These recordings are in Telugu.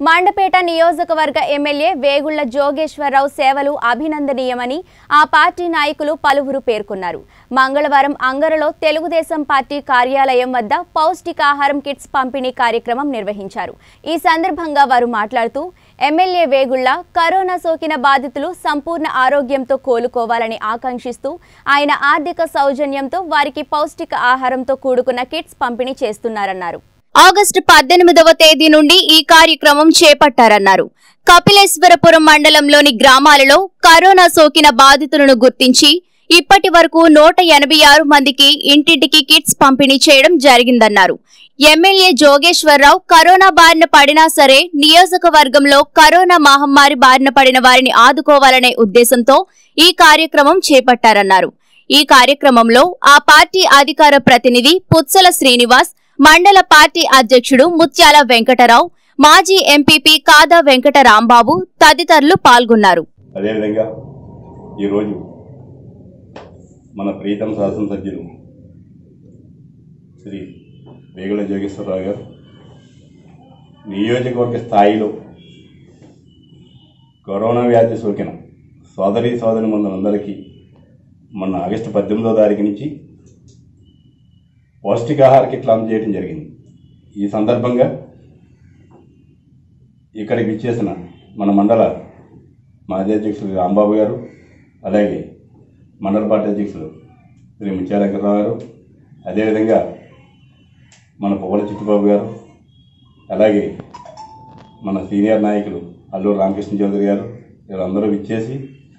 మండపేట నియోజకవర్గ ఎమ్మెల్యే వేగుళ్ల జోగేశ్వరరావు సేవలు అభినందనీయమని ఆ పార్టీ నాయకులు పలువురు పేర్కొన్నారు మంగళవారం అంగరలో తెలుగుదేశం పార్టీ కార్యాలయం వద్ద పౌష్టికాహారం కిట్స్ పంపిణీ కార్యక్రమం నిర్వహించారు ఈ సందర్భంగా వారు మాట్లాడుతూ ఎమ్మెల్యే వేగుళ్ల కరోనా సోకిన బాధితులు సంపూర్ణ ఆరోగ్యంతో కోలుకోవాలని ఆకాంక్షిస్తూ ఆయన ఆర్థిక సౌజన్యంతో వారికి పౌష్టిక ఆహారంతో కూడుకున్న కిట్స్ పంపిణీ చేస్తున్నారన్నారు ఆగస్టు పద్దెనిమిదవ తేదీ నుండి ఈ కార్యక్రమం చేపట్టారన్నారు కపిలేశ్వరపురం మండలంలోని గ్రామాలలో కరోనా సోకిన బాధితులను గుర్తించి ఇప్పటి వరకు నూట ఎనభై ఆరు మందికి ఇంటింటికి కిట్స్ పంపిణీ చేయడం జరిగిందన్నారు ఎమ్మెల్యే జోగేశ్వరరావు కరోనా బారిన పడినా సరే నియోజకవర్గంలో కరోనా మహమ్మారి బారిన పడిన వారిని ఆదుకోవాలనే ఉద్దేశంతో ఈ కార్యక్రమం చేపట్టారన్నారు ఈ కార్యక్రమంలో ఆ పార్టీ అధికార ప్రతినిధి పుత్సల శ్రీనివాస్ మండల పార్టీ అధ్యక్షుడు ముత్యాల వెంకటరావు మాజీ ఎంపీపీ కాదా వెంకట రాంబాబు తదితరులు పాల్గొన్నారు అదేవిధంగా ఈరోజు మన ప్రీతం శాసనసభ్యులు శ్రీ వేగుల జోగేశ్వరరావు గారు నియోజకవర్గ స్థాయిలో కరోనా వ్యాధి సోకిన సోదరి సోదరి మందులందరికీ మొన్న ఆగస్టు పద్దెనిమిదో తారీఖు నుంచి పౌష్టికాహార కిట్లు అందజేయడం జరిగింది ఈ సందర్భంగా ఇక్కడికి ఇచ్చేసిన మన మండల మాజీ అధ్యక్షులు రాంబాబు గారు అలాగే మండల పార్టీ అధ్యక్షులు శ్రీ ముత్యాలకర్రావు గారు అదేవిధంగా మన పువ్వుల చిట్టుబాబు గారు అలాగే మన సీనియర్ నాయకులు అల్లూరు రామకృష్ణ చౌదరి గారు వీళ్ళందరూ ఇచ్చేసి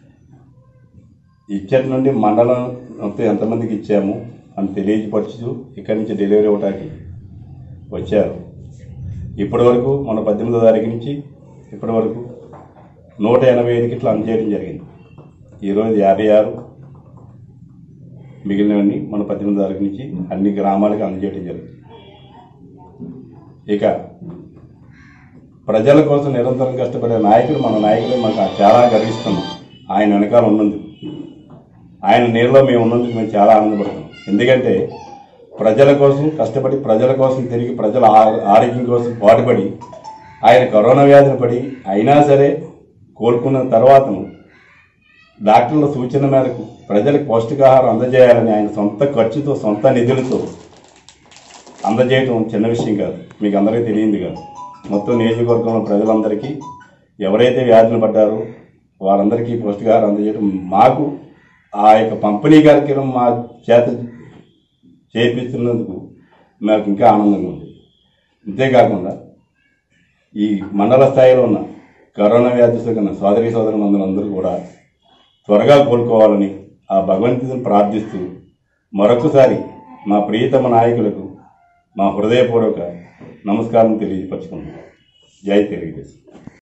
ఇచ్చటి నుండి మండలం మొత్తం ఎంతమందికి ఇచ్చాము అని తెలియపరచు ఇక్కడి నుంచి డెలివరీ ఇవ్వడానికి వచ్చారు ఇప్పటి వరకు మన పద్దెనిమిదో తారీఖు నుంచి ఇప్పటి వరకు నూట ఎనభై ఐదు కిట్లు అందజేయడం జరిగింది ఈరోజు యాభై ఆరు మిగిలినవన్నీ మన పద్దెనిమిదో తారీఖు నుంచి అన్ని గ్రామాలకు అందజేయడం జరిగింది ఇక ప్రజల కోసం నిరంతరం కష్టపడే నాయకుడు మన నాయకుడు మనకు చాలా గర్విస్తున్నాం ఆయన వెనకాల ఉన్నందుకు ఆయన నీళ్ళలో మేము ఉన్నందుకు మేము చాలా ఆనందపడుతున్నాం ఎందుకంటే ప్రజల కోసం కష్టపడి ప్రజల కోసం తిరిగి ప్రజల ఆ- ఆరోగ్యం కోసం పాటుపడి ఆయన కరోనా వ్యాధిని పడి అయినా సరే కోలుకున్న తర్వాతను డాక్టర్ల సూచన మేరకు ప్రజలకు పౌష్టికాహారం అందజేయాలని ఆయన సొంత ఖర్చుతో సొంత నిధులతో అందజేయటం చిన్న విషయం కాదు మీకు అందరికీ తెలియంది కాదు మొత్తం నియోజకవర్గంలో ప్రజలందరికీ ఎవరైతే వ్యాధులు పడ్డారో వారందరికీ పౌష్టికాహారం అందజేయడం మాకు ఆ యొక్క పంపిణీ కార్యక్రమం మా చేత చేర్పిస్తున్నందుకు నాకు ఇంకా ఆనందంగా ఉంది అంతేకాకుండా ఈ మండల స్థాయిలో ఉన్న కరోనా వ్యాధి సోకిన సోదరి సోదరు మందులందరూ కూడా త్వరగా కోలుకోవాలని ఆ భగవంతుని ప్రార్థిస్తూ మరొకసారి మా ప్రియతమ నాయకులకు మా హృదయపూర్వక నమస్కారం తెలియపరచుకున్నాను జై తెలుగుదేశం